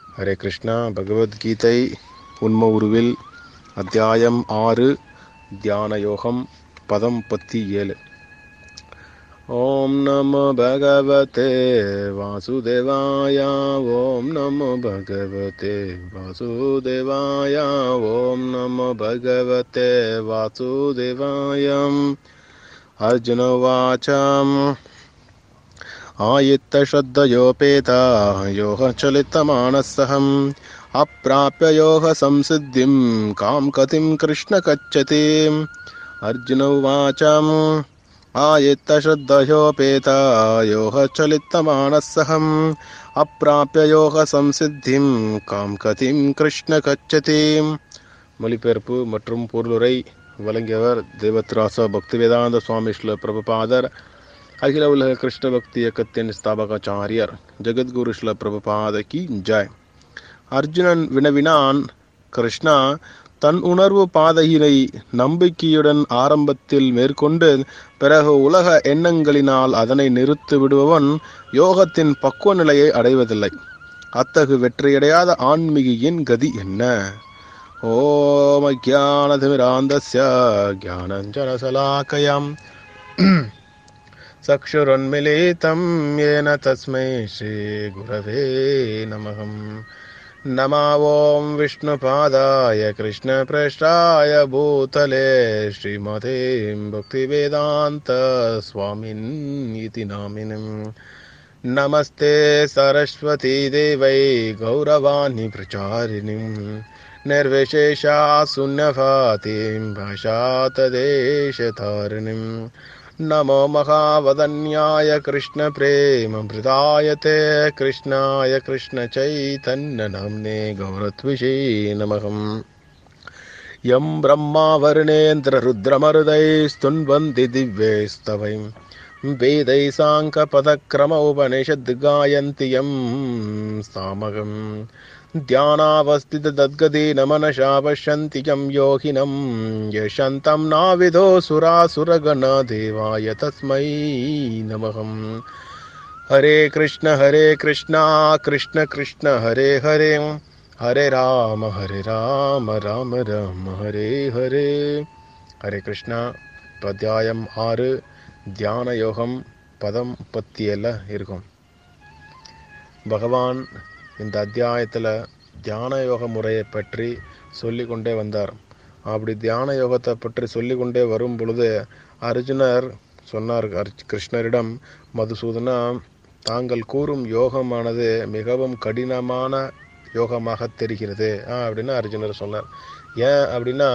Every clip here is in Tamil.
ஹரே கிருஷ்ணா பகவத்கீதை உண்ம உருவில் அத்தியாயம் ஆறு தியான யோகம் பதம் முப்பத்தி ஏழு ஓம் நமோ பகவதே வாசுதேவாய ஓம் நமோ பகவதே வாசுதேவாய ஓம் நமோ பகவதே வாசுதேவாயம் அர்ஜுன வாச்சம் आयित्तश्रद्धयोपेता योगचलितमानसहम् अप्राप्य योगसंसिद्धिं कां कतिं कृष्ण गच्छति अर्जुन उवाच आयित्तश्रद्धयोपेता योगचलितमानसहम् अप्राप्य योगसंसिद्धिं காம் கதிம் கிருஷ்ண கச்சதி மொழிபெயர்ப்பு மற்றும் பொருளுரை வழங்கியவர் தேவத்ராச பக்திவேதாந்த சுவாமி ஸ்ல பிரபுபாதர் அகில உலக கிருஷ்ண பக்தி இயக்கத்தின் ஸ்தாபகாச்சாரியர் ஜெகத்குரு ஸ்ல பிரபுபாத கி ஜெய் அர்ஜுனன் வினவினான் கிருஷ்ணா தன் உணர்வு பாதையினை நம்பிக்கையுடன் ஆரம்பத்தில் மேற்கொண்டு பிறகு உலக எண்ணங்களினால் அதனை நிறுத்தி விடுபவன் யோகத்தின் பக்குவ நிலையை அடைவதில்லை அத்தகு வெற்றியடையாத ஆன்மீகியின் கதி என்ன ஓம் அஜானதிமிராந்தஸ்ய ஜானஞ்சனசலாக்கயம் चक्षुरुन्मिलितं येन तस्मै श्रीगुरवे नमः नमा ॐ विष्णुपादाय कृष्णपृष्ठाय भूतले श्रीमते भक्तिवेदान्तस्वामिन् इति नामिनम् नमस्ते सरस्वतीदेवै गौरवाणि प्रचारिणीम् निर्विशेषा शून्यभातिं भाषातदेशधारिणीम् नमो महावदन्याय कृष्णप्रेमभृताय ते कृष्णाय कृष्णचैतन्यनाम्ने गौरत्विषे नमः यं ब्रह्मा वर्णेन्द्ररुद्रमरुदैस्तुन्वन्ति दिव्यैस्तवैं वेदै साङ्कपदक्रम उपनिषद्गायन्ति यं सामगम् ध्यानावस्थितद्गदेन मनसा पश्यन्ति यं योगिनं यशन्तं नाविदो सुरासुरगणदेवाय तस्मै नमः हरे कृष्ण हरे कृष्णा कृष्ण कृष्ण हरे हरे हरे राम हरे राम राम राम हरे हरे ஹரே கிருஷ்ணா அத்தியாயம் ஆறு தியான யோகம் பதம் முப்பத்தி ஏழில் இருக்கும் பகவான் இந்த அத்தியாயத்தில் தியான யோக முறையை பற்றி சொல்லி கொண்டே வந்தார் அப்படி தியான யோகத்தை பற்றி சொல்லி கொண்டே வரும் பொழுது அர்ஜுனர் சொன்னார் கிருஷ்ணரிடம் மதுசூதனா தாங்கள் கூறும் யோகமானது மிகவும் கடினமான யோகமாக தெரிகிறது அப்படின்னு அர்ஜுனர் சொன்னார் ஏன் அப்படின்னா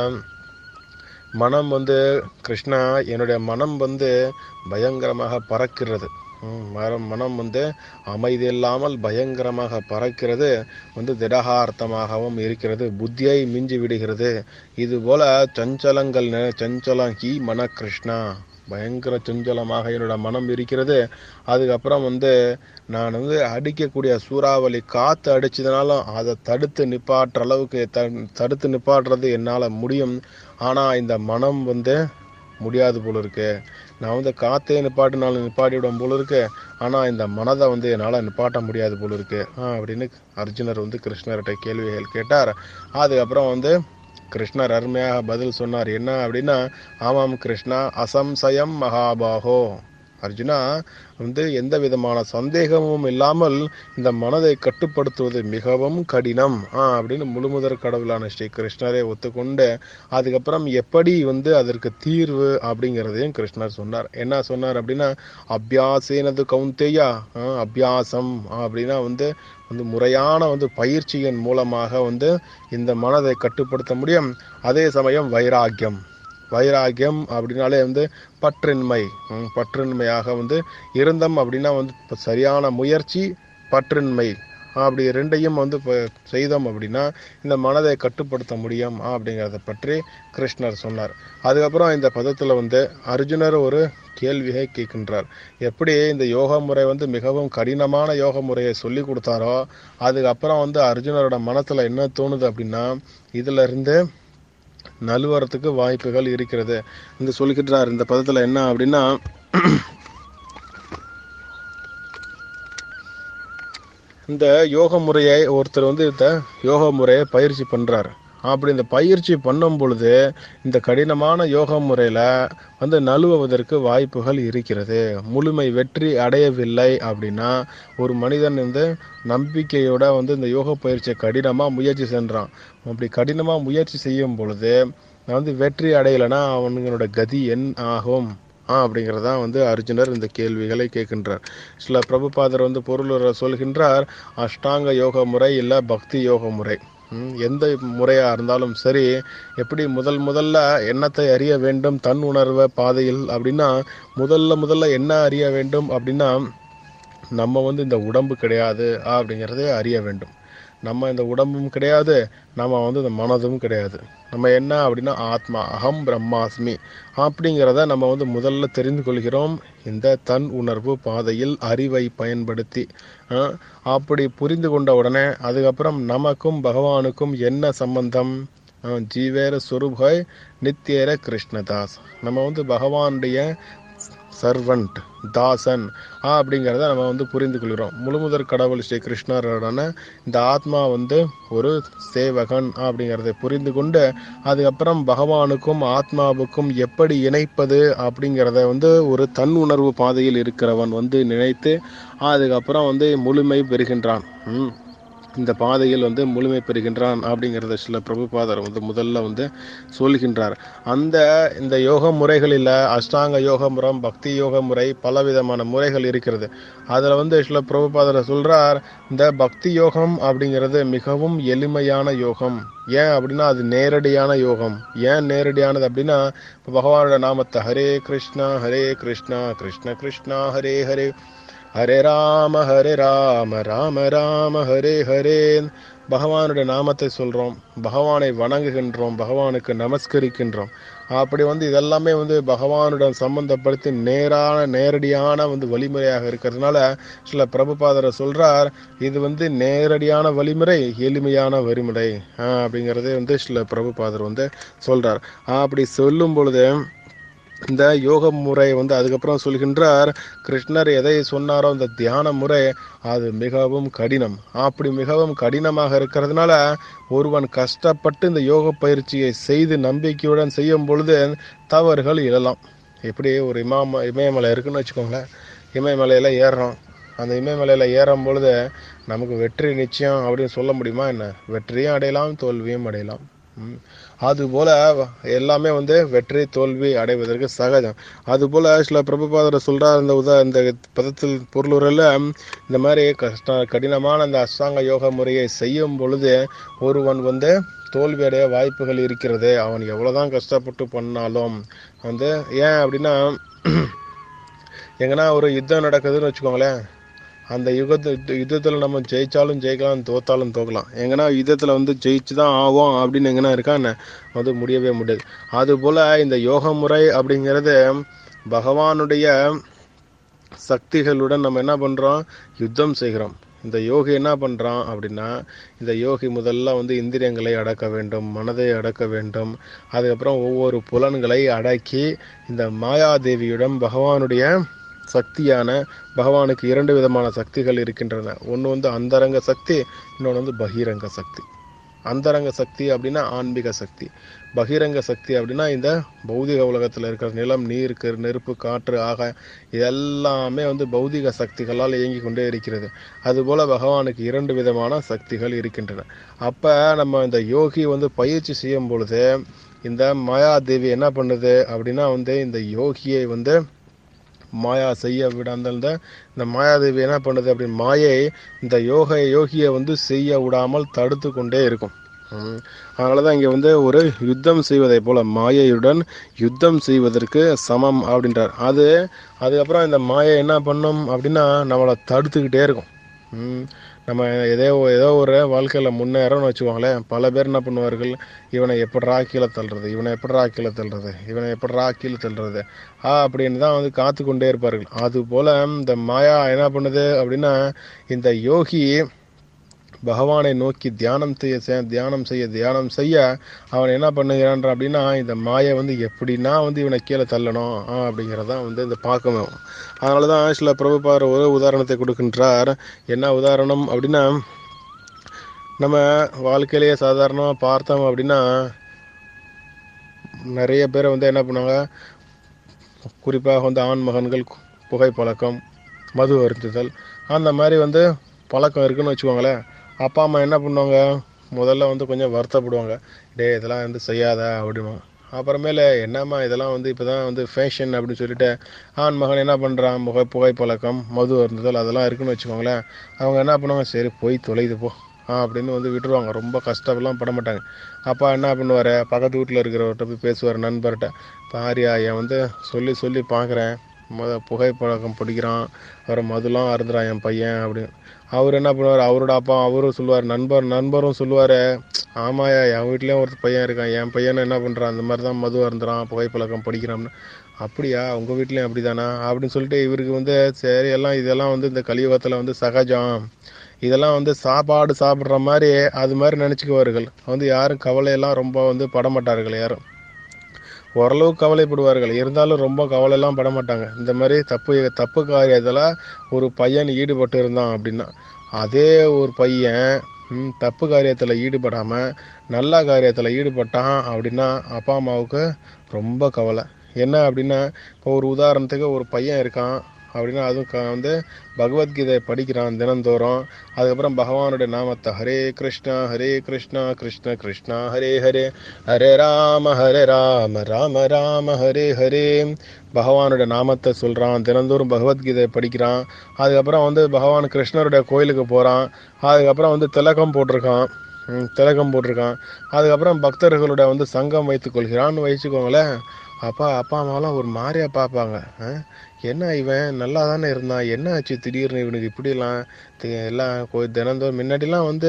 மனம் வந்து கிருஷ்ணா என்னுடைய மனம் வந்து பயங்கரமாக பறக்கிறது மரம் மனம் வந்து அமைதி இல்லாமல் பயங்கரமாக பறக்கிறது வந்து திடகார்த்தமாகவும் இருக்கிறது புத்தியை மிஞ்சி விடுகிறது இது போல சஞ்சலங்கள் சஞ்சலம் ஹி மன கிருஷ்ணா பயங்கர சஞ்சலமாக என்னோட மனம் இருக்கிறது அதுக்கப்புறம் வந்து நான் வந்து அடிக்கக்கூடிய சூறாவளி காற்று அடிச்சதுனாலும் அதை தடுத்து நிப்பாட்டுற அளவுக்கு தடுத்து நிப்பாட்டுறது என்னால் முடியும் ஆனால் இந்த மனம் வந்து முடியாது போல இருக்கு நான் வந்து காற்றே நிப்பாட்டினாலும் நிப்பாட்டி விடும் போல இருக்கு ஆனால் இந்த மனதை வந்து என்னால் நிப்பாட்ட முடியாது போல இருக்கு அப்படின்னு அர்ஜுனர் வந்து கிருஷ்ணர்கிட்ட கேள்விகள் கேட்டார் அதுக்கப்புறம் வந்து கிருஷ்ணர் அருமையாக பதில் சொன்னார் என்ன அப்படின்னா ஆமாம் கிருஷ்ணா அசம்சயம் மகாபாகோ அர்ஜுனா வந்து எந்த விதமான சந்தேகமும் இல்லாமல் இந்த மனதை கட்டுப்படுத்துவது மிகவும் கடினம் அப்படின்னு முழுமுதற் கடவுளான ஸ்ரீ கிருஷ்ணரை ஒத்துக்கொண்டு அதுக்கப்புறம் எப்படி வந்து அதற்கு தீர்வு அப்படிங்கிறதையும் கிருஷ்ணர் சொன்னார் என்ன சொன்னார் அப்படின்னா அபியாசேனது கவுந்தேயா அபியாசம் அப்படின்னா வந்து வந்து முறையான வந்து பயிற்சியின் மூலமாக வந்து இந்த மனதை கட்டுப்படுத்த முடியும் அதே சமயம் வைராக்கியம் வைராக்கியம் அப்படின்னாலே வந்து பற்றின்மை பற்றின்மையாக வந்து இருந்தோம் அப்படின்னா வந்து சரியான முயற்சி பற்றின்மை அப்படி ரெண்டையும் வந்து செய்தோம் அப்படின்னா இந்த மனதை கட்டுப்படுத்த முடியும் அப்படிங்கிறத பற்றி கிருஷ்ணர் சொன்னார் அதுக்கப்புறம் இந்த பதத்தில் வந்து அர்ஜுனர் ஒரு கேள்வியை கேட்கின்றார் எப்படி இந்த யோக முறை வந்து மிகவும் கடினமான யோக முறையை சொல்லி கொடுத்தாரோ அதுக்கப்புறம் வந்து அர்ஜுனரோட மனத்தில் என்ன தோணுது அப்படின்னா இதுல இருந்து நழுவறதுக்கு வாய்ப்புகள் இருக்கிறது இங்க சொல்லிக்கிட்டார் இந்த பதத்துல என்ன அப்படின்னா இந்த யோக முறையை ஒருத்தர் வந்து இந்த யோக முறையை பயிற்சி பண்றாரு அப்படி இந்த பயிற்சி பண்ணும் பொழுது இந்த கடினமான யோக முறையில வந்து நழுவுவதற்கு வாய்ப்புகள் இருக்கிறது முழுமை வெற்றி அடையவில்லை அப்படின்னா ஒரு மனிதன் வந்து நம்பிக்கையோட வந்து இந்த யோக பயிற்சியை கடினமா முயற்சி சென்றான் அப்படி கடினமா முயற்சி செய்யும் பொழுது நான் வந்து வெற்றி அடையலைன்னா அவனுங்களோட கதி என் ஆகும் ஆ அப்படிங்கிறதான் வந்து அர்ஜுனர் இந்த கேள்விகளை கேட்கின்றார் சில பிரபுபாதர் வந்து பொருளுரை சொல்கின்றார் அஷ்டாங்க யோக முறை இல்லை பக்தி யோக முறை ம், எந்த முறையா இருந்தாலும் சரி எப்படி முதல் முதல்ல எண்ணத்தை அறிய வேண்டும் தன் உணர்வ பாதையில் அப்படின்னா முதல்ல முதல்ல என்ன அறிய வேண்டும் அப்படின்னா நம்ம வந்து இந்த உடம்பு கிடையாது அப்படிங்கிறதை அறிய வேண்டும் நம்ம இந்த உடம்பும் கிடையாது நம்ம வந்து இந்த மனதும் கிடையாது நம்ம என்ன அப்படின்னா ஆத்மா அகம் பிரம்மாஸ்மி அப்படிங்கிறத நம்ம வந்து முதல்ல தெரிந்து கொள்கிறோம் இந்த தன் உணர்வு பாதையில் அறிவை பயன்படுத்தி ஆ, அப்படி புரிந்து கொண்ட உடனே அதுக்கப்புறம் நமக்கும் பகவானுக்கும் என்ன சம்பந்தம் ஆ, ஜீவேர சுரூபாய் நித்தியேர கிருஷ்ணதாஸ் நம்ம வந்து பகவானுடைய சர்வன்ட் தாசன் ஆ, அப்படிங்கிறத நம்ம வந்து புரிந்து கொள்கிறோம் முழுமுதற் கடவுள் ஸ்ரீ கிருஷ்ணரோடன இந்த ஆத்மா வந்து ஒரு சேவகன் அப்படிங்கிறதை புரிந்து கொண்டு அதுக்கப்புறம் பகவானுக்கும் ஆத்மாவுக்கும் எப்படி இணைப்பது அப்படிங்கிறத வந்து ஒரு தன் உணர்வு பாதையில் இருக்கிறவன் வந்து நினைத்து அதுக்கப்புறம் வந்து முழுமை பெறுகின்றான் ம். இந்த பாதையில் வந்து முழுமை பெறுகின்றான் அப்படிங்கிறத சில பிரபுபாதர் வந்து முதல்ல வந்து சொல்கின்றார் அந்த இந்த யோக முறைகளில் அஷ்டாங்க யோக முறம் பக்தி யோக முறை பலவிதமான முறைகள் இருக்கிறது அதில் வந்து சில பிரபுபாதர் சொல்றார் இந்த பக்தி யோகம் அப்படிங்கிறது மிகவும் எளிமையான யோகம் ஏன் அப்படின்னா அது நேரடியான யோகம் ஏன் நேரடியானது அப்படின்னா இப்ப பகவானோட நாமத்தை ஹரே கிருஷ்ணா ஹரே கிருஷ்ணா கிருஷ்ண கிருஷ்ணா ஹரே ஹரே ஹரே ராம ஹரே ராம ராம ராம ஹரே ஹரே பகவானுடைய நாமத்தை சொல்றோம் பகவானை வணங்குகின்றோம் பகவானுக்கு நமஸ்கரிக்கின்றோம் அப்படி வந்து இதெல்லாமே வந்து பகவானுடன் சம்பந்தப்படுத்தி நேரான நேரடியான வந்து வழிமுறையாக இருக்கிறதுனால சில பிரபுபாதரை சொல்றார் இது வந்து நேரடியான வழிமுறை எளிமையான வழிமுறை ஆஹ் அப்படிங்கறதே வந்து சில பிரபுபாதர் வந்து சொல்றார் அப்படி சொல்லும் பொழுது இந்த யோக முறை வந்து அதுக்கப்புறம் சொல்கின்றார் கிருஷ்ணர் எதை சொன்னாரோ இந்த தியான முறை அது மிகவும் கடினம் அப்படி மிகவும் கடினமாக இருக்கிறதுனால ஒருவன் கஷ்டப்பட்டு இந்த யோக பயிற்சியை செய்து நம்பிக்கையுடன் செய்யும் பொழுது தவறுகள் எழலாம் எப்படி ஒரு இமாம இமயமலை இருக்குன்னு வச்சுக்கோங்களேன் இமயமலையில ஏறுறோம் அந்த இமயமலையில ஏறும் பொழுது நமக்கு வெற்றி நிச்சயம் அப்படின்னு சொல்ல முடியுமா என்ன வெற்றியும் அடையலாம் தோல்வியும் அடையலாம் ம். அதுபோல எல்லாமே வந்து வெற்றி தோல்வி அடைவதற்கு சகஜம் அதுபோல சில பிரபுபாதர் சொல்றார் இந்த உதா இந்த பதத்தில் பொருளுரையில் இந்த மாதிரி கஷ்ட கடினமான அந்த அஷ்டாங்க யோக முறையை செய்யும் பொழுது ஒருவன் வந்து தோல்வி அடைய வாய்ப்புகள் இருக்கிறது அவன் எவ்வளவுதான் கஷ்டப்பட்டு பண்ணாலும் வந்து ஏன் அப்படின்னா எங்கன்னா ஒரு யுத்தம் நடக்குதுன்னு வச்சுக்கோங்களேன் அந்த யுகத்து யுத்தத்தில் நம்ம ஜெயிச்சாலும் ஜெயிக்கலாம் தோத்தாலும் தோக்கலாம் எங்கன்னா யுத்தத்தில் வந்து ஜெயிச்சு தான் ஆகும் அப்படின்னு எங்கன்னா இருக்கா என்ன அது முடியவே முடியாது அதுபோல் இந்த யோக முறை அப்படிங்கிறது பகவானுடைய சக்திகளுடன் நம்ம என்ன பண்ணுறோம் யுத்தம் செய்கிறோம் இந்த யோகி என்ன பண்ணுறான் அப்படின்னா இந்த யோகி முதல்ல வந்து இந்திரியங்களை அடக்க வேண்டும் மனதை அடக்க வேண்டும் அதுக்கப்புறம் ஒவ்வொரு புலன்களை அடக்கி இந்த மாயாதேவியுடன் பகவானுடைய சக்தியான பகவானுக்கு இரண்டு விதமான சக்திகள் இருக்கின்றன ஒன்று வந்து அந்தரங்க சக்தி இன்னொன்று வந்து பகிரங்க சக்தி அந்தரங்க சக்தி அப்படின்னா ஆன்மீக சக்தி பகிரங்க சக்தி அப்படின்னா இந்த பௌதிக உலகத்தில் இருக்கிற நிலம் நீர் கரு- நெருப்பு காற்று ஆக இதெல்லாமே வந்து பௌதிக சக்திகளால் இயங்கி கொண்டே இருக்கிறது அதுபோல பகவானுக்கு இரண்டு விதமான சக்திகள் இருக்கின்றன அப்ப நம்ம இந்த யோகி வந்து பயிற்சி செய்யும் பொழுது இந்த மாயாதேவி என்ன பண்ணுது அப்படின்னா வந்து இந்த யோகியை வந்து மாயா செய்ய விடாமல் இந்த மாயாதேவி என்ன பண்ணுது அப்படி மாயை இந்த யோக யோகியை வந்து செய்ய விடாமல் தடுத்து கொண்டே இருக்கும் ம். அதனாலதான் இங்க வந்து ஒரு யுத்தம் செய்வதை போல மாயையுடன் யுத்தம் செய்வதற்கு சமம் அப்படின்றார் அது அதுக்கப்புறம் இந்த மாயை என்ன பண்ணும் அப்படின்னா நம்மளை தடுத்துக்கிட்டே இருக்கும் ம். நம்ம ஏதோ ஏதோ ஒரு வாழ்க்கையில முன்னேறோம்னு வச்சுக்கோங்களேன் பல பேர் என்ன பண்ணுவார்கள் இவனை எப்படிரா கீழே தள்ளுறது இவனை எப்படிரா கீழே தள்ளுறது இவனை எப்படிரா கீழே தள்ளுறது ஆ அப்படின்னு தான் வந்து காத்து கொண்டே இருப்பார்கள் அது போல இந்த மாயா என்ன பண்ணுது அப்படின்னா இந்த யோகி பகவானை நோக்கி தியானம் செய்ய செ- தியானம் செய்ய தியானம் செய்ய அவன் என்ன பண்ணுகிறான் அப்படின்னா இந்த மாயை வந்து எப்படின்னா வந்து இவனை கீழே தள்ளணும் ஆ, அப்படிங்கிறதான் வந்து இந்த பார்க்கணும் அதனால தான் சில பிரபுபார் ஒரு உதாரணத்தை கொடுக்கின்றார் என்ன உதாரணம் அப்படின்னா நம்ம வாழ்க்கையிலேயே சாதாரணமாக பார்த்தோம் அப்படின்னா நிறைய பேரை வந்து என்ன பண்ணுவாங்க குறிப்பாக வந்து ஆண் மகன்கள் புகைப்பழக்கம் மது அருந்துதல் அந்த மாதிரி வந்து பழக்கம் இருக்குன்னு வச்சுக்கோங்களேன் அப்பா அம்மா என்ன பண்ணுவாங்க முதல்ல வந்து கொஞ்சம் வருத்தப்படுவாங்க டேய் இதெல்லாம் வந்து செய்யாத அப்படிமா அப்புறமேல என்னம்மா இதெல்லாம் வந்து இப்போ தான் வந்து ஃபேஷன் அப்படின்னு சொல்லிட்டு ஆண் மகன் என்ன பண்ணுறான் முக புகைப்பழக்கம் மது அருந்துதல் அதெல்லாம் இருக்குன்னு வச்சுக்கோங்களேன் அவங்க என்ன பண்ணுவாங்க சரி போய் தொலைது போ ஆ அப்படின்னு வந்து விட்டுருவாங்க ரொம்ப கஷ்டம்லாம் பட மாட்டாங்க அப்பா என்ன பண்ணுவார் பக்கத்து வீட்டில் இருக்கிறவர்கிட்ட போய் பேசுவார் நண்பர்கிட்ட பாரியா என் வந்து சொல்லி சொல்லி பார்க்குறேன் முத புகைப்பழக்கம் பிடிக்கிறான் அப்புறம் மதுலாம் அருந்துறான் என் பையன் அப்படின்னு அவர் என்ன பண்ணுவார் அவரோட அப்பா அவரும் சொல்லுவார் நண்பர் நண்பரும் சொல்லுவார் ஆமாயா என் வீட்லேயும் ஒரு பையன் இருக்கான் என் பையனை என்ன பண்ணுறான் அந்த மாதிரி தான் மது அருந்துறான் புகைப்பழக்கம் படிக்கிறான்னு அப்படியா உங்கள் வீட்லேயும் அப்படிதானா அப்படின்னு சொல்லிட்டு இவருக்கு வந்து சரி எல்லாம் இதெல்லாம் வந்து இந்த கலியுகத்தில் வந்து சகஜம் இதெல்லாம் வந்து சாப்பாடு சாப்பிட்ற மாதிரி அது மாதிரி நினச்சிக்குவார்கள் வந்து யாரும் கவலையெல்லாம் ரொம்ப வந்து படமாட்டார்கள் யாரும் ஓரளவு கவலைப்படுவார்கள் இருந்தாலும் ரொம்ப கவலையெல்லாம் பட மாட்டாங்க இந்த மாதிரி தப்பு தப்பு காரியத்தில் ஒரு பையன் ஈடுபட்டு இருந்தான் அப்படின்னா அதே ஒரு பையன் ம், தப்பு காரியத்தில் ஈடுபடாமல் நல்ல காரியத்தில் ஈடுபட்டான் அப்படின்னா அப்பா அம்மாவுக்கு ரொம்ப கவலை என்ன அப்படின்னா இப்போ ஒரு உதாரணத்துக்கு ஒரு பையன் இருக்கான் அப்படின்னா அதுவும் க- வந்து பகவத்கீதை படிக்கிறான் தினந்தோறும் அதுக்கப்புறம் பகவானுடைய நாமத்தை ஹரே கிருஷ்ணா ஹரே கிருஷ்ணா கிருஷ்ண கிருஷ்ணா ஹரே ஹரே ஹரே ராம ஹரே ராம ராம ராம ஹரே ஹரே பகவானுடைய நாமத்தை சொல்கிறான் தினந்தோறும் பகவத்கீதை படிக்கிறான் அதுக்கப்புறம் வந்து பகவான் கிருஷ்ணருடைய கோயிலுக்கு போகிறான் அதுக்கப்புறம் வந்து திலகம் போட்டிருக்கான் ம், திலகம் போட்டிருக்கான் அதுக்கப்புறம் பக்தர்களோட வந்து சங்கம் வைத்துக் கொள்கிறான்னு வச்சுக்கோங்களேன் அப்பா அப்பா அம்மாலாம் ஒரு மாதிரியா பார்ப்பாங்க ஆ? என்ன இவன் நல்லா தானே இருந்தான் என்ன ஆச்சு திடீர்னு இவனுக்கு இப்படிலாம் தி- எல்லாம் கோ- தினந்தோறும் முன்னாடிலாம் வந்து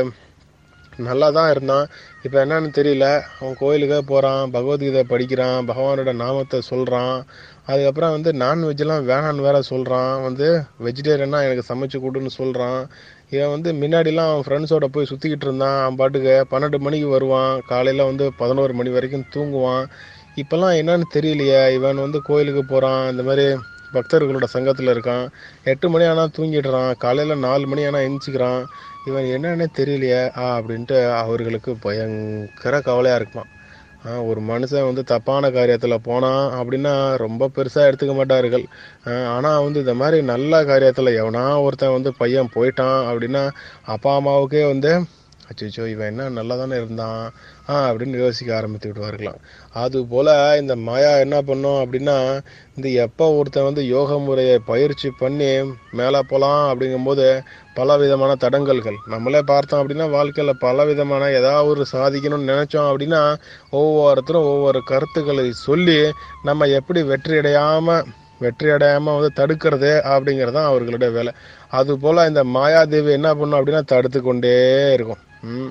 நல்லா தான் இருந்தான் இப்போ என்னன்னு தெரியல அவன் கோயிலுக்கே போகிறான் பகவத்கீதை படிக்கிறான் பகவானோட நாமத்தை சொல்கிறான் அதுக்கப்புறம் வந்து நான்வெஜ்லாம் வேணான்னு வேற சொல்கிறான் வந்து வெஜிடேரியனாக எனக்கு சமைச்சு கொடுன்னு சொல்கிறான் இவன் வந்து முன்னாடிலாம் அவன் ஃப்ரெண்ட்ஸோட போய் சுற்றிக்கிட்டு இருந்தான் அவன் பாட்டுக்கு பன்னெண்டு மணிக்கு வருவான் காலையில் வந்து பதினோரு மணி வரைக்கும் தூங்குவான் இப்போல்லாம் என்னன்னு தெரியலையே இவன் வந்து கோயிலுக்கு போகிறான் இந்த மாதிரி பக்தர்களோட சங்கத்தில் இருக்கான் எட்டு மணி ஆனால் தூங்கிடுறான் காலையில் நாலு மணி ஆனால் எந்திரிச்சிக்கிறான் இவன் என்னன்னே தெரியலையே ஆ அப்படின்ட்டு அவர்களுக்கு பயங்கர கவலையாக இருக்குமா ஆ, ஒரு மனுஷன் வந்து தப்பான காரியத்தில் போனான் அப்படின்னா ரொம்ப பெருசாக எடுத்துக்க மாட்டார்கள் ஆனால் வந்து இந்த மாதிரி நல்ல காரியத்தில் எவனா ஒருத்தன் வந்து பையன் போயிட்டான் அப்படின்னா அப்பா அம்மாவுக்கே வந்து அச்சோ இவன் என்ன நல்லா தானே இருந்தான் ஆ அப்படின்னு யோசிக்க ஆரம்பித்து விடுவார்களாம் அது போல் இந்த மாயா என்ன பண்ணும் அப்படின்னா இந்த எப்போ ஒருத்தன் வந்து யோக முறையை பயிற்சி பண்ணி மேலே போகலாம் அப்படிங்கும்போது பல விதமான தடங்கல்கள் நம்மளே பார்த்தோம் அப்படின்னா வாழ்க்கையில் பல விதமான ஏதாவது ஒரு சாதிக்கணும்னு நினச்சோம் அப்படின்னா ஒவ்வொருத்தரும் ஒவ்வொரு கருத்துக்களை சொல்லி நம்ம எப்படி வெற்றி அடையாமல் வெற்றி அடையாமல் வந்து தடுக்கிறது அப்படிங்கிறது தான் அவர்களுடைய வேலை அதுபோல் இந்த மாயாதேவி என்ன பண்ணும் அப்படின்னா தடுத்து கொண்டே இருக்கும் ம்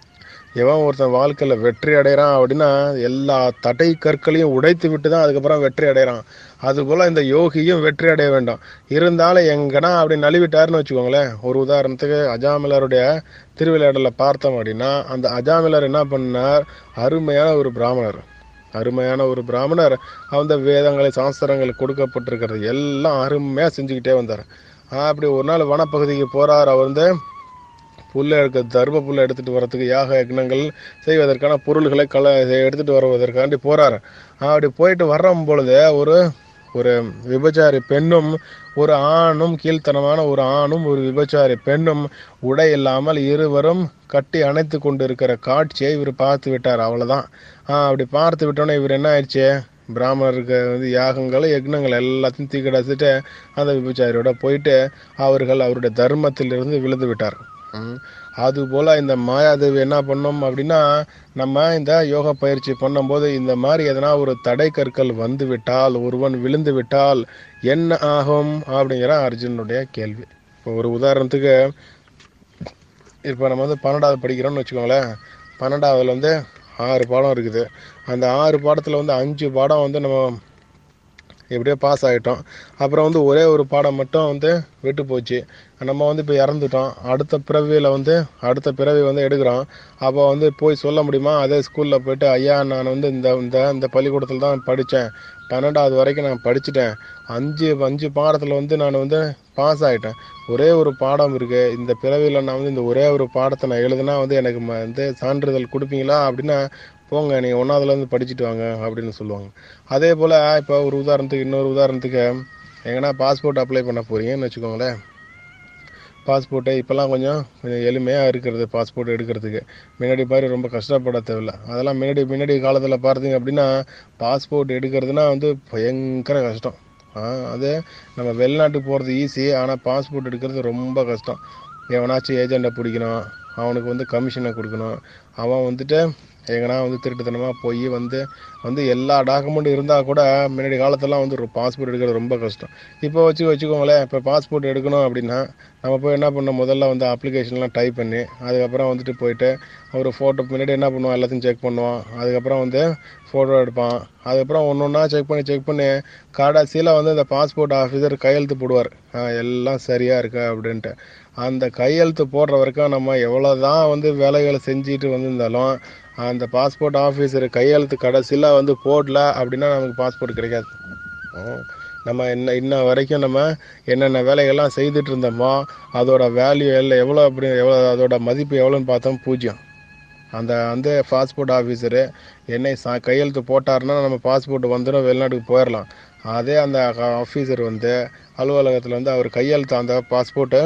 எவன் ஒருத்தன் வாழ்க்கையில் வெற்றி அடைகிறான் அப்படின்னா எல்லா தடை கற்களையும் உடைத்து விட்டு தான் அதுக்கப்புறம் வெற்றி அடைகிறான் அதுபோல் இந்த யோகியும் வெற்றி அடைய வேண்டும் இருந்தாலும் எங்கன்னா அப்படி நழுவிட்டாருன்னு வச்சுக்கோங்களேன் ஒரு உதாரணத்துக்கு அஜாமிலருடைய திருவிளையாடலில் பார்த்தோம் அப்படின்னா அந்த அஜாமிலர் என்ன பண்ணார் அருமையான ஒரு பிராமணர் அருமையான ஒரு பிராமணர் அந்த வேதங்களை சாஸ்திரங்கள் கொடுக்கப்பட்டிருக்கிறது எல்லாம் அருமையாக செஞ்சுக்கிட்டே வந்தார் அப்படி ஒரு நாள் வனப்பகுதிக்கு போகிறார் அவர் வந்து புல்லை எடுக்க தர்ம புல்லை எடுத்துட்டு வரதுக்கு யாக யக்னங்கள் செய்வதற்கான பொருள்களை கல எடுத்துட்டு வருவதற்காண்டி போறாரு அப்படி போயிட்டு வர்ற பொழுது ஒரு ஒரு விபச்சாரி பெண்ணும் ஒரு ஆணும் கீழ்த்தனமான ஒரு ஆணும் ஒரு விபச்சாரி பெண்ணும் உடை இல்லாமல் இருவரும் கட்டி அணைத்து கொண்டு இருக்கிற காட்சியை இவர் பார்த்து விட்டார் அவ்வளவுதான் ஆஹ் அப்படி பார்த்து விட்டோன்னே இவர் என்ன ஆயிடுச்சு பிராமணருக்கு வந்து யாகங்கள் யக்னங்கள் எல்லாத்தையும் தீக்கிடச்சிட்டு அந்த விபச்சாரியோட போயிட்டு அவர்கள் அவருடைய தர்மத்திலிருந்து விழுந்து விட்டார் ம். அதுபோல இந்த மாயாதேவி என்ன பண்ணோம் அப்படின்னா நம்ம இந்த யோகா பயிற்சி பண்ணும்போது இந்த மாதிரி எதனா ஒரு தடை கற்கள் வந்து விட்டால் ஒருவன் விழுந்து விட்டால் என்ன ஆகும் அப்படிங்கிற அர்ஜுனுடைய கேள்வி இப்போ ஒரு உதாரணத்துக்கு இப்போ நம்ம வந்து பன்னெண்டாவது படிக்கிறோம்னு வச்சுக்கோங்களேன் பன்னெண்டாவதுல வந்து ஆறு பாடம் இருக்குது அந்த ஆறு பாடத்தில் வந்து அஞ்சு பாடம் வந்து நம்ம எப்படியோ பாஸ் ஆகிட்டோம் அப்புறம் வந்து ஒரே ஒரு பாடம் மட்டும் வந்து விட்டு போச்சு நம்ம வந்து இப்போ இறந்துட்டோம் அடுத்த பிறவியில் வந்து அடுத்த பிறவி வந்து எடுக்கிறோம் அப்போ வந்து போய் சொல்ல முடியுமா அதே ஸ்கூலில் போயிட்டு ஐயா நான் வந்து இந்த இந்த இந்த பள்ளிக்கூடத்தில் தான் படித்தேன் பன்னெண்டாவது வரைக்கும் நான் படிச்சுட்டேன் அஞ்சு அஞ்சு பாடத்தில் வந்து நான் வந்து பாஸ் ஆகிட்டேன் ஒரே ஒரு பாடம் இருக்குது இந்த பிறவியில் நான் வந்து இந்த ஒரே ஒரு பாடத்தை நான் எழுதுனா வந்து எனக்கு ம- வந்து சான்றிதழ் கொடுப்பீங்களா அப்படின்னா போங்க நீங்கள் ஒன்றாவதுலேருந்து படிச்சுட்டு வாங்க அப்படின்னு சொல்லுவாங்க அதே போல் இப்போ ஒரு உதாரணத்துக்கு இன்னொரு உதாரணத்துக்கு எங்கன்னா பாஸ்போர்ட் அப்ளை பண்ண போறீங்கன்னு வச்சுக்கோங்களேன் பாஸ்போர்ட்டை இப்போல்லாம் கொஞ்சம் கொஞ்சம் எளிமையாக இருக்கிறது பாஸ்போர்ட் எடுக்கிறதுக்கு முன்னாடி மாதிரி ரொம்ப கஷ்டப்பட தேவையில்ல அதெல்லாம் முன்னாடி முன்னாடி காலத்தில் பார்த்தீங்க அப்படின்னா பாஸ்போர்ட் எடுக்கிறதுனா வந்து பயங்கர கஷ்டம் ஆ, அது நம்ம வெளிநாட்டுக்கு போகிறது ஈஸி ஆனால் பாஸ்போர்ட் எடுக்கிறது ரொம்ப கஷ்டம் எவனாச்சும் ஏஜெண்ட்டை பிடிக்கணும் அவனுக்கு வந்து கமிஷனை கொடுக்கணும் அவன் வந்துட்டு எங்கன்னா வந்து திருட்டுத்தனமாக போய் வந்து வந்து எல்லா டாக்குமெண்ட்டும் இருந்தால் கூட முன்னாடி காலத்தெல்லாம் வந்து ஒரு பாஸ்போர்ட் எடுக்கிறது ரொம்ப கஷ்டம் இப்போ வச்சு வச்சுக்கோங்களேன் இப்போ பாஸ்போர்ட் எடுக்கணும் அப்படின்னா நம்ம போய் என்ன பண்ணோம் முதல்ல வந்து அப்ளிகேஷன்லாம் டைப் பண்ணி அதுக்கப்புறம் வந்துட்டு போயிட்டு ஒரு ஃபோட்டோ முன்னாடி என்ன பண்ணுவான் எல்லாத்தையும் செக் பண்ணுவான் அதுக்கப்புறம் வந்து ஃபோட்டோ எடுப்பான் அதுக்கப்புறம் ஒன்று ஒன்றா செக் பண்ணி செக் பண்ணி கடைசியில் வந்து இந்த பாஸ்போர்ட் ஆஃபீஸர் கையெழுத்து போடுவார் ஆ, எல்லாம் சரியாக இருக்கு அப்படின்ட்டு அந்த கையெழுத்து போடுற வரைக்கும் நம்ம எவ்வளோ தான் வந்து வேலைகளை செஞ்சுட்டு வந்திருந்தாலும் அந்த பாஸ்போர்ட் ஆஃபீஸர் கையெழுத்து கடைசியில் வந்து போடல அப்படின்னா நமக்கு பாஸ்போர்ட் கிடைக்காது ம். நம்ம என்ன இன்ன வரைக்கும் நம்ம என்னென்ன வேலைகள்லாம் செய்துட்டு இருந்தோமோ அதோட வேல்யூ எல்லாம் எவ்வளோ அப்படி எவ்வளோ அதோட மதிப்பு எவ்வளோன்னு பார்த்தோம் பூஜ்ஜியம் அந்த அந்த பாஸ்போர்ட் ஆஃபீஸரு என்னை சா கையெழுத்து போட்டாருன்னா நம்ம பாஸ்போர்ட் வந்துடும் வெளிநாட்டுக்கு போயிடலாம் அதே அந்த ஆஃபீஸர் வந்து அலுவலகத்தில் வந்து அவர் கையெழுத்து அந்த பாஸ்போர்ட்டை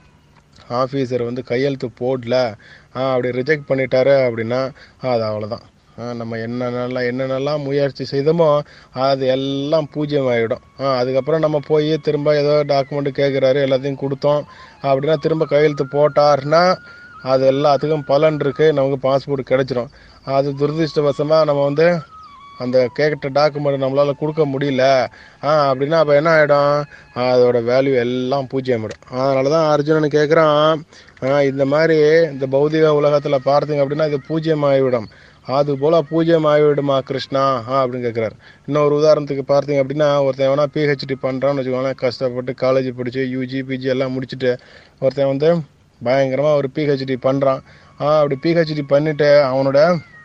ஆஃபீஸர் வந்து கையெழுத்து போடல ஆ, அப்படி ரிஜெக்ட் பண்ணிட்டாரு அப்படின்னா அது அவ்வளோதான் நம்ம என்னென்னலாம் என்னென்னலாம் முயற்சி செய்தோமோ அது எல்லாம் பூஜ்ஜியம் ஆகிடும் அதுக்கப்புறம் நம்ம போய் திரும்ப ஏதோ டாக்குமெண்ட் கேட்குறாரு எல்லாத்தையும் கொடுத்தோம் அப்படின்னா திரும்ப கையெழுத்து போட்டாருன்னா அது எல்லாத்துக்கும் பலன் இருக்கு நமக்கு பாஸ்போர்ட் கிடைச்சிரும் அது துரதிருஷ்டவசமாக நம்ம வந்து அந்த கேட்ட டாக்குமெண்ட் நம்மளால் கொடுக்க முடியல ஆ அப்படின்னா அப்போ என்ன ஆகிடும் அதோட வேல்யூ எல்லாம் பூஜ்ஜியம் ஆகிடும் அதனால தான் அர்ஜுனன் கேட்குறான் இந்த மாதிரி இந்த பௌதிக உலகத்தில் பார்த்தீங்க அப்படின்னா இது பூஜ்ஜியம் ஆகிவிடும் அது போல் பூஜ்ஜியம் ஆகிவிடுமா கிருஷ்ணா ஆ அப்படின்னு கேட்குறாரு இன்னொரு உதாரணத்துக்கு பார்த்தீங்க அப்படின்னா ஒருத்தன் வேணா பிஹெச்டி பண்ணுறான்னு வச்சுக்கோங்களேன் கஷ்டப்பட்டு காலேஜ் படித்து யூஜி பிஜி எல்லாம் முடிச்சுட்டு ஒருத்தன் வந்து பயங்கரமாக ஒரு பிஹெச்டி பண்ணுறான் அப்படி பிஹெச்டி பண்ணிட்டு அவனோட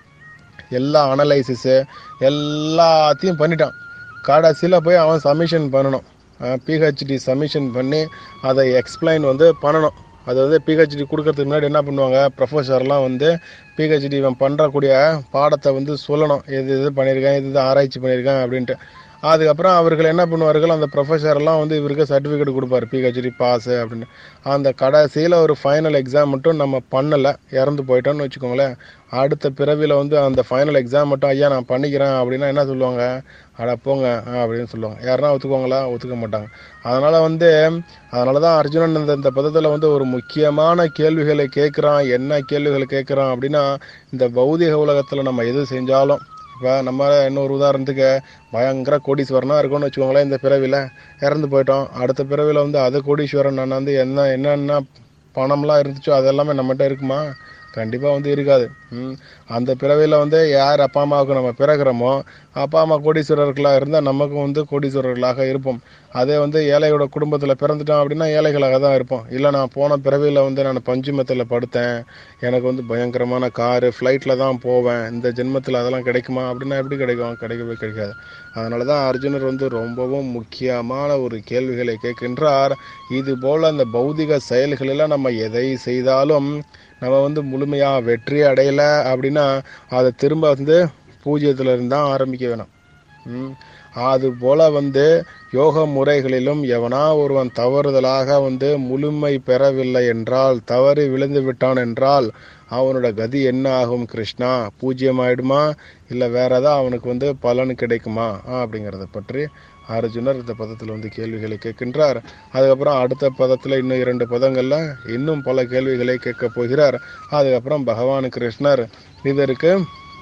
எல்லா அனலைசிஸு எல்லாத்தையும் பண்ணிட்டான் கடைசியில் போய் அவன் சப்மிஷன் பண்ணணும் பிஹெச்டி சப்மிஷன் பண்ணி அதை எக்ஸ்பிளைன் வந்து பண்ணணும் அது வந்து பிஹெச்டி கொடுக்கறதுக்கு முன்னாடி என்ன பண்ணுவாங்க ப்ரொஃபஸர்லாம் வந்து பிஹெச்டி இவன் பண்ணுறக்கூடிய பாடத்தை வந்து சொல்லணும் இது இது பண்ணியிருக்கேன் இது இது ஆராய்ச்சி பண்ணியிருக்கேன் அப்படின்ட்டு அதுக்கப்புறம் அவர்கள் என்ன பண்ணுவார்கள் அந்த ப்ரொஃபஸர்லாம் வந்து இவருக்கு சர்டிஃபிகேட் கொடுப்பாரு பிஹெச்டி பாஸ் அப்படின்னு அந்த கடைசியில் ஒரு ஃபைனல் எக்ஸாம் மட்டும் நம்ம பண்ணலை இறந்து போயிட்டோம்னு வச்சுக்கோங்களேன் அடுத்த பிறவியில் வந்து அந்த ஃபைனல் எக்ஸாம் மட்டும் ஐயா நான் பண்ணிக்கிறேன் அப்படின்னா என்ன சொல்லுவாங்க அட போங்க ஆ, அப்படின்னு சொல்லுவாங்க யாருன்னா ஒத்துக்குவாங்களா ஒத்துக்க மாட்டாங்க அதனால் வந்து அதனால தான் அர்ஜுனன் இந்த இந்த பதத்தில் வந்து ஒரு முக்கியமான கேள்விகளை கேட்குறான் என்ன கேள்விகள் கேட்குறான் அப்படின்னா இந்த பௌதிக உலகத்தில் நம்ம எது செஞ்சாலும் இப்போ நம்ம இன்னொரு உதாரணத்துக்கு பயங்கர கோடீஸ்வரனாக இருக்கோம்னு வச்சுக்கோங்களேன் இந்த பிறவியில் இறந்து போயிட்டோம் அடுத்த பிறவியில் வந்து அது கோடீஸ்வரன் நான் வந்து என்ன என்னென்ன பணம்லாம் இருந்துச்சோ அதெல்லாமே நம்மகிட்ட இருக்குமா கண்டிப்பாக வந்து இருக்காது ம். அந்த பிறவியில் வந்து யார் அப்பா அம்மாவுக்கு நம்ம பிறகுறோமோ அப்பா அம்மா கோடீஸ்வரர்களாக இருந்தால் நமக்கும் வந்து கோடீஸ்வரர்களாக இருப்போம் அதே வந்து ஏழையோட குடும்பத்தில் பிறந்துட்டோம் அப்படின்னா ஏழைகளாக தான் இருப்போம் இல்லை நான் போன பிறவியில் வந்து நான் பஞ்சுமத்தில் படுத்தேன் எனக்கு வந்து பயங்கரமான காரு ஃப்ளைட்டில் தான் போவேன் இந்த ஜென்மத்தில் அதெல்லாம் கிடைக்குமா அப்படின்னா எப்படி கிடைக்கும் கிடைக்கவே கிடைக்காது அதனால தான் அர்ஜுனர் வந்து ரொம்பவும் முக்கியமான ஒரு கேள்விகளை கேட்கின்றார் இது போல் அந்த பௌதிக செயல்களெல்லாம் நம்ம எதை செய்தாலும் நம்ம வந்து முழுமையாக வெற்றி அடையலை அப்படின்னா அதை திரும்ப வந்து பூஜ்ஜியத்துல இருந்து தான் ஆரம்பிக்க வேணும் ம். அது போல வந்து யோக முறைகளிலும் எவனா ஒருவன் தவறுதலாக வந்து முழுமை பெறவில்லை என்றால் தவறி விழுந்து விட்டான் என்றால் அவனோட கதி என்ன ஆகும் கிருஷ்ணா பூஜ்ஜியம் ஆயிடுமா இல்லை வேற ஏதாவது அவனுக்கு வந்து பலன் கிடைக்குமா ஆ, அப்படிங்கிறத பற்றி அர்ஜுனர் இந்த பதத்தில் வந்து கேள்விகளை கேட்கின்றார் அதுக்கப்புறம் அடுத்த பதத்தில் இன்னும் இரண்டு பதங்கள்ல இன்னும் பல கேள்விகளை கேட்க போகிறார் அதுக்கப்புறம் பகவான் கிருஷ்ணர் இதற்கு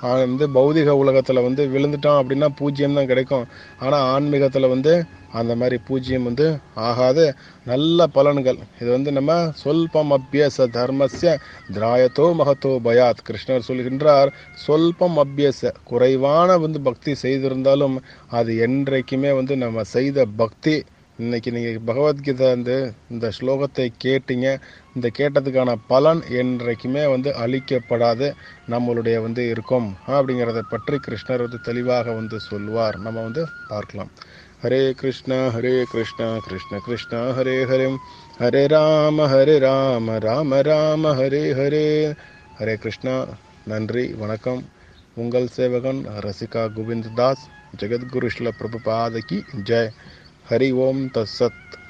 ஆஹ் வந்து பௌதிக உலகத்தில் வந்து விழுந்துட்டோம் அப்படின்னா பூஜ்ஜியம் தான் கிடைக்கும் ஆனால் ஆன்மீகத்தில் வந்து அந்த மாதிரி பூஜ்ஜியம் வந்து ஆகாது நல்ல பலன்கள் இது வந்து நம்ம சொல்பம் அபியச தர்மஸ்ய திராயத்தோ மகத்தோ பயாத் கிருஷ்ணர் சொல்கின்றார் சொல்பம் அபியச குறைவான வந்து பக்தி செய்திருந்தாலும் அது என்றைக்குமே வந்து நம்ம செய்த பக்தி இன்னைக்கு நீங்கள் பகவத்கீதை வந்து இந்த ஸ்லோகத்தை கேட்டீங்க இந்த கேட்டதுக்கான பலன் என்றைக்குமே வந்து அளிக்கப்படாது நம்மளுடைய வந்து இருக்கும் அப்படிங்கிறத பற்றி கிருஷ்ணர் வந்து தெளிவாக வந்து சொல்வார் நம்ம வந்து பார்க்கலாம் ஹரே கிருஷ்ணா ஹரே கிருஷ்ணா கிருஷ்ண கிருஷ்ணா ஹரே ஹரே ஹரே ராம ஹரே ராம ராம ராம ஹரே ஹரே ஹரே கிருஷ்ணா நன்றி வணக்கம் உங்கள் சேவகன் ரசிகா கோவிந்த் தாஸ் ஜெகத்குரு ஸ்ல பிரபுபாதகி ஜெய் ஹரி ஓம் தத்சத்